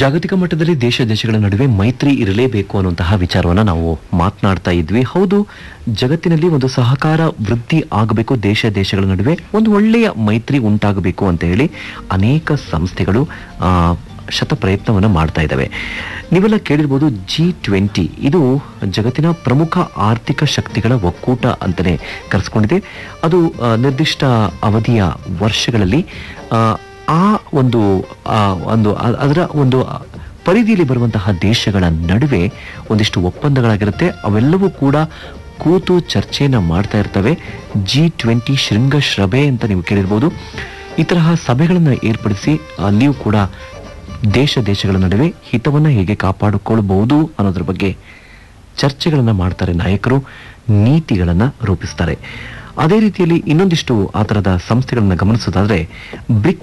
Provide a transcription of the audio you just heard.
ಜಾಗತಿಕ ಮಟ್ಟದಲ್ಲಿ ದೇಶ ದೇಶಗಳ ನಡುವೆ ಮೈತ್ರಿ ಇರಲೇಬೇಕು ಅನ್ನುವಂತಹ ವಿಚಾರವನ್ನ ನಾವು ಮಾತನಾಡ್ತಾ ಇದ್ವಿ ಹೌದು ಜಗತ್ತಿನಲ್ಲಿ ಒಂದು ಸಹಕಾರ ವೃದ್ಧಿ ಆಗಬೇಕು ದೇಶ ದೇಶಗಳ ನಡುವೆ ಒಂದು ಒಳ್ಳೆಯ ಮೈತ್ರಿ ಉಂಟಾಗಬೇಕು ಅಂತ ಹೇಳಿ ಅನೇಕ ಸಂಸ್ಥೆಗಳು ಆ, ಶತ ಪ್ರಯತ್ನವನ್ನ ಮಾಡ್ತಾ ಇದ್ದಾವೆ ನೀವೆಲ್ಲ ಕೇಳಿರ್ಬೋದು ಜಿ ಟ್ವೆಂಟಿ ಇದು ಜಗತ್ತಿನ ಪ್ರಮುಖ ಆರ್ಥಿಕ ಶಕ್ತಿಗಳ ಒಕ್ಕೂಟ ಅಂತಲೇ ಕರೆಸ್ಕೊಂಡಿದೆ ಅದು ಆ, ನಿರ್ದಿಷ್ಟ ಅವಧಿಯ ವರ್ಷಗಳಲ್ಲಿ ಆ, ಆ ಒಂದು ಆ, ಒಂದು ಅ- ಅದರ ಒಂದು ಪರಿಧಿಯಲ್ಲಿ ಬರುವಂತಹ ದೇಶಗಳ ನಡುವೆ ಒಂದಿಷ್ಟು ಒಪ್ಪಂದಗಳಾಗಿರುತ್ತೆ ಅವೆಲ್ಲವೂ ಕೂಡ ಕೂತು ಚರ್ಚೆಯನ್ನ ಮಾಡ್ತಾ ಇರ್ತವೆ ಜಿ ಟ್ವೆಂಟಿ ಶೃಂಗಶ್ರಭೆ ಅಂತ ನೀವು ಕೇಳಿರ್ಬೋದು ಈ ತರಹ ಸಭೆಗಳನ್ನು ಏರ್ಪಡಿಸಿ ಅಲ್ಲಿಯೂ ಕೂಡ ದೇಶ ದೇಶಗಳ ನಡುವೆ ಹಿತವನ್ನ ಹೇಗೆ ಕಾಪಾಡಿಕೊಳ್ಳಬಹುದು ಅನ್ನೋದ್ರ ಬಗ್ಗೆ ಚರ್ಚೆಗಳನ್ನ ಮಾಡ್ತಾರೆ ನಾಯಕರು ನೀತಿಗಳನ್ನ ರೂಪಿಸ್ತಾರೆ ಅದೇ ರೀತಿಯಲ್ಲಿ ಇನ್ನೊಂದಿಷ್ಟು ಆ ತರದ ಸಂಸ್ಥೆಗಳನ್ನ ಗಮನಿಸೋದಾದ್ರೆ ಬ್ರಿಕ್